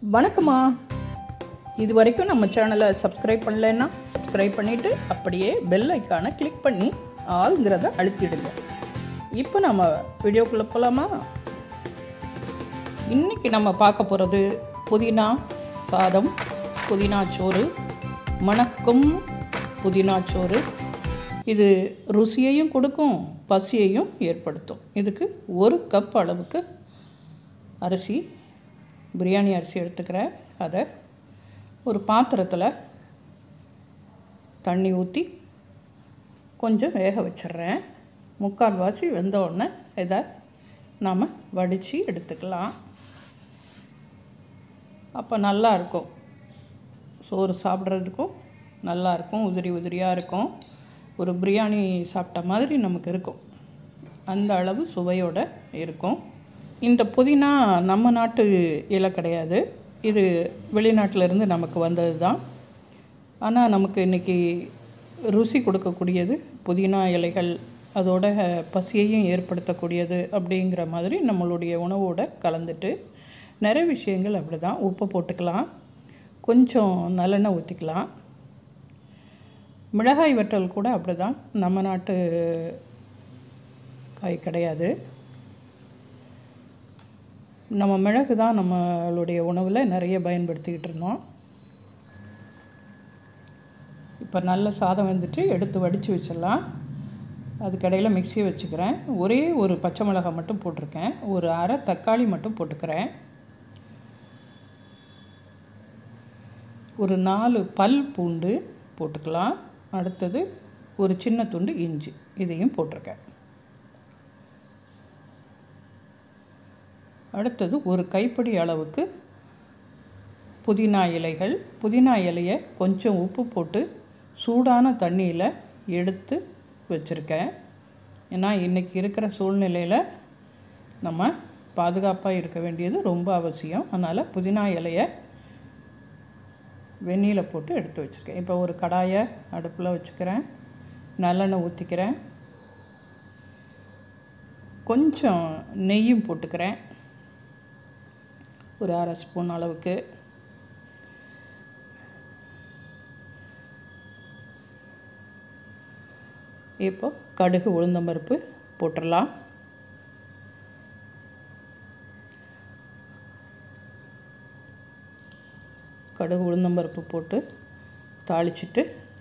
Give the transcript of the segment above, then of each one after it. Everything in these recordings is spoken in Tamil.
வணக்கம்மா இது வரைக்கும் நம்ம சேனலை சப்ஸ்கிரைப் பண்ணலைன்னா சப்ஸ்கிரைப் பண்ணிவிட்டு அப்படியே பெல் ஐக்கானை கிளிக் பண்ணி ஆளுங்கிறத அழுத்திடுங்க இப்போ நம்ம வீடியோக்குள்ளே போகலாமா இன்றைக்கி நம்ம பார்க்க போகிறது புதினா சாதம் புதினா சோறு மணக்கும் புதினா சோறு இது ருசியையும் கொடுக்கும் பசியையும் ஏற்படுத்தும் இதுக்கு ஒரு கப் அளவுக்கு அரிசி பிரியாணி அரிசி எடுத்துக்கிறேன் அதை ஒரு பாத்திரத்தில் தண்ணி ஊற்றி கொஞ்சம் வேக வச்சிடுறேன் முக்கால் வாசி வெந்த உடனே இதை நாம் வடித்து எடுத்துக்கலாம் அப்போ நல்லா இருக்கும் சோறு சாப்பிட்றதுக்கும் நல்லா இருக்கும் உதிரி உதிரியாக இருக்கும் ஒரு பிரியாணி சாப்பிட்ட மாதிரி நமக்கு இருக்கும் அந்த அளவு சுவையோடு இருக்கும் இந்த புதினா நம்ம நாட்டு இலை கிடையாது இது வெளிநாட்டிலேருந்து நமக்கு வந்தது தான் ஆனால் நமக்கு இன்றைக்கி ருசி கொடுக்கக்கூடியது புதினா இலைகள் அதோட பசியையும் ஏற்படுத்தக்கூடியது அப்படிங்கிற மாதிரி நம்மளுடைய உணவோட கலந்துட்டு நிறைய விஷயங்கள் அப்படி தான் உப்பு போட்டுக்கலாம் கொஞ்சம் நல்லெண்ணெய் ஊற்றிக்கலாம் மிளகாய் வற்றல் கூட அப்படி தான் நம்ம நாட்டு காய் கிடையாது நம்ம மிளகு தான் நம்மளுடைய உணவில் நிறைய பயன்படுத்திக்கிட்டு இருந்தோம் இப்போ நல்ல சாதம் வந்துட்டு எடுத்து வடித்து வச்சிடலாம் அதுக்கடையில் மிக்சியை வச்சுக்கிறேன் ஒரே ஒரு பச்சை மிளகாய் மட்டும் போட்டிருக்கேன் ஒரு அரை தக்காளி மட்டும் போட்டுக்கிறேன் ஒரு நாலு பல் பூண்டு போட்டுக்கலாம் அடுத்தது ஒரு சின்ன துண்டு இஞ்சி இதையும் போட்டிருக்கேன் அடுத்தது ஒரு கைப்பிடி அளவுக்கு புதினா இலைகள் புதினா இலையை கொஞ்சம் உப்பு போட்டு சூடான தண்ணியில் எடுத்து வச்சுருக்கேன் ஏன்னா இன்றைக்கி இருக்கிற சூழ்நிலையில் நம்ம பாதுகாப்பாக இருக்க வேண்டியது ரொம்ப அவசியம் அதனால் புதினா இலையை வெந்நீரில் போட்டு எடுத்து வச்சுருக்கேன் இப்போ ஒரு கடாயை அடுப்பில் வச்சுக்கிறேன் நல்லெண்ணெய் ஊற்றிக்கிறேன் கொஞ்சம் நெய்யும் போட்டுக்கிறேன் ஒரு அரை ஸ்பூன் அளவுக்கு இப்போ கடுகு உளுந்தம்பருப்பு போட்டுடலாம் கடுகு உளுந்தம்பருப்பு போட்டு தாளிச்சிட்டு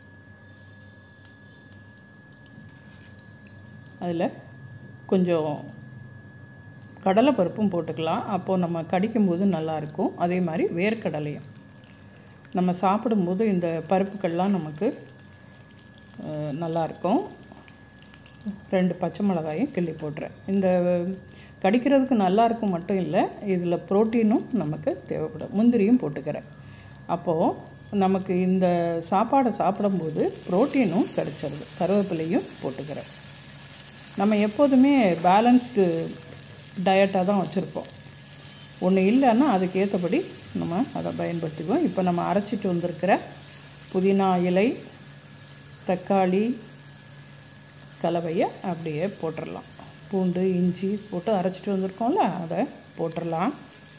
அதில் கொஞ்சம் கடலைப்பருப்பும் போட்டுக்கலாம் அப்போது நம்ம கடிக்கும்போது நல்லாயிருக்கும் அதே மாதிரி வேர்க்கடலையும் நம்ம சாப்பிடும்போது இந்த பருப்புக்கள்லாம் நமக்கு நல்லாயிருக்கும் ரெண்டு பச்சை மிளகாயும் கிள்ளி போட்டுறேன் இந்த கடிக்கிறதுக்கு நல்லாயிருக்கும் மட்டும் இல்லை இதில் ப்ரோட்டீனும் நமக்கு தேவைப்படும் முந்திரியும் போட்டுக்கிறேன் அப்போது நமக்கு இந்த சாப்பாடை சாப்பிடும்போது ப்ரோட்டீனும் கிடச்சிருது கருவேப்பிலையும் போட்டுக்கிறேன் நம்ம எப்போதுமே பேலன்ஸ்டு டயட்டாக தான் வச்சுருப்போம் ஒன்று இல்லைன்னா அதுக்கு ஏற்றபடி நம்ம அதை பயன்படுத்திக்குவோம் இப்போ நம்ம அரைச்சிட்டு வந்திருக்கிற புதினா இலை தக்காளி கலவையை அப்படியே போட்டுடலாம் பூண்டு இஞ்சி போட்டு அரைச்சிட்டு வந்திருக்கோம்ல அதை போட்டுடலாம்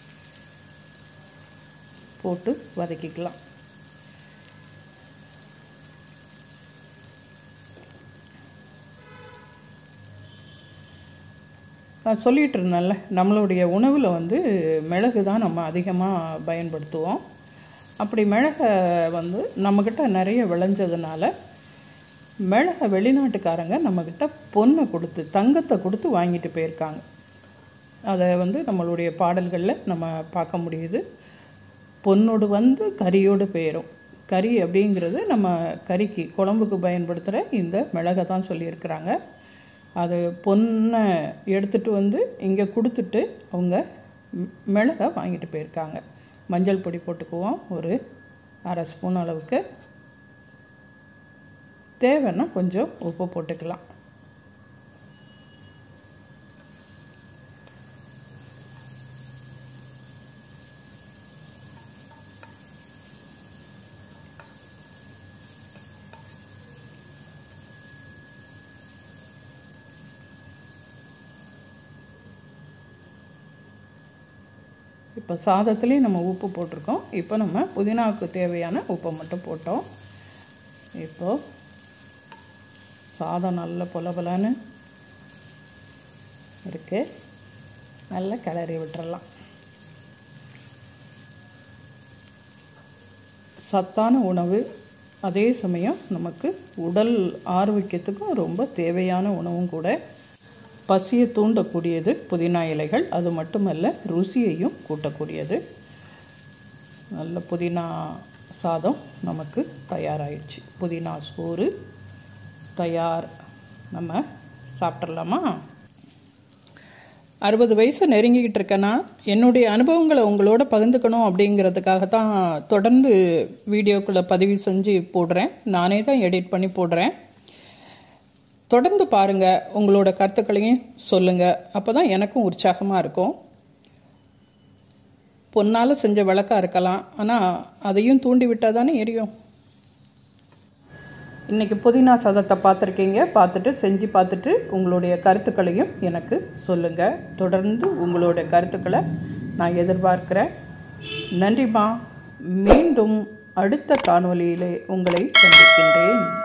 போட்டு வதக்கிக்கலாம் நான் சொல்லிகிட்டு இருந்தேன்ல நம்மளுடைய உணவில் வந்து மிளகு தான் நம்ம அதிகமாக பயன்படுத்துவோம் அப்படி மிளகை வந்து நம்மக்கிட்ட நிறைய விளைஞ்சதுனால மிளகை வெளிநாட்டுக்காரங்க நம்மக்கிட்ட பொண்ணை கொடுத்து தங்கத்தை கொடுத்து வாங்கிட்டு போயிருக்காங்க அதை வந்து நம்மளுடைய பாடல்களில் நம்ம பார்க்க முடியுது பொண்ணோடு வந்து கறியோடு போயிடும் கறி அப்படிங்கிறது நம்ம கறிக்கு குழம்புக்கு பயன்படுத்துகிற இந்த மிளகை தான் சொல்லியிருக்கிறாங்க அது பொண்ணை எடுத்துகிட்டு வந்து இங்கே கொடுத்துட்டு அவங்க மிளகை வாங்கிட்டு போயிருக்காங்க மஞ்சள் பொடி போட்டுக்குவோம் ஒரு அரை ஸ்பூன் அளவுக்கு தேவைன்னா கொஞ்சம் உப்பு போட்டுக்கலாம் இப்போ சாதத்துலேயும் நம்ம உப்பு போட்டிருக்கோம் இப்போ நம்ம புதினாவுக்கு தேவையான உப்பை மட்டும் போட்டோம் இப்போது சாதம் நல்ல பொல பொலன்னு இருக்குது நல்லா கிளறி விட்டுறலாம் சத்தான உணவு அதே சமயம் நமக்கு உடல் ஆரோக்கியத்துக்கும் ரொம்ப தேவையான உணவும் கூட பசியை தூண்டக்கூடியது புதினா இலைகள் அது மட்டுமல்ல ருசியையும் கூட்டக்கூடியது நல்ல புதினா சாதம் நமக்கு தயாராகிடுச்சு புதினா சோறு தயார் நம்ம சாப்பிட்றலாமா அறுபது வயசு நெருங்கிக்கிட்டு இருக்கேன்னா என்னுடைய அனுபவங்களை உங்களோட பகிர்ந்துக்கணும் அப்படிங்கிறதுக்காக தான் தொடர்ந்து வீடியோக்குள்ளே பதிவு செஞ்சு போடுறேன் நானே தான் எடிட் பண்ணி போடுறேன் தொடர்ந்து பாருங்கள் உங்களோட கருத்துக்களையும் சொல்லுங்கள் அப்போ தான் எனக்கும் உற்சாகமாக இருக்கும் பொன்னால் செஞ்ச விளக்கா இருக்கலாம் ஆனால் அதையும் தூண்டி விட்டால் தானே எரியும் இன்றைக்கி புதினா சாதத்தை பார்த்துருக்கீங்க பார்த்துட்டு செஞ்சு பார்த்துட்டு உங்களுடைய கருத்துக்களையும் எனக்கு சொல்லுங்கள் தொடர்ந்து உங்களுடைய கருத்துக்களை நான் எதிர்பார்க்கிறேன் நன்றிம்மா மீண்டும் அடுத்த காணொளியிலே உங்களை சந்திக்கின்றேன்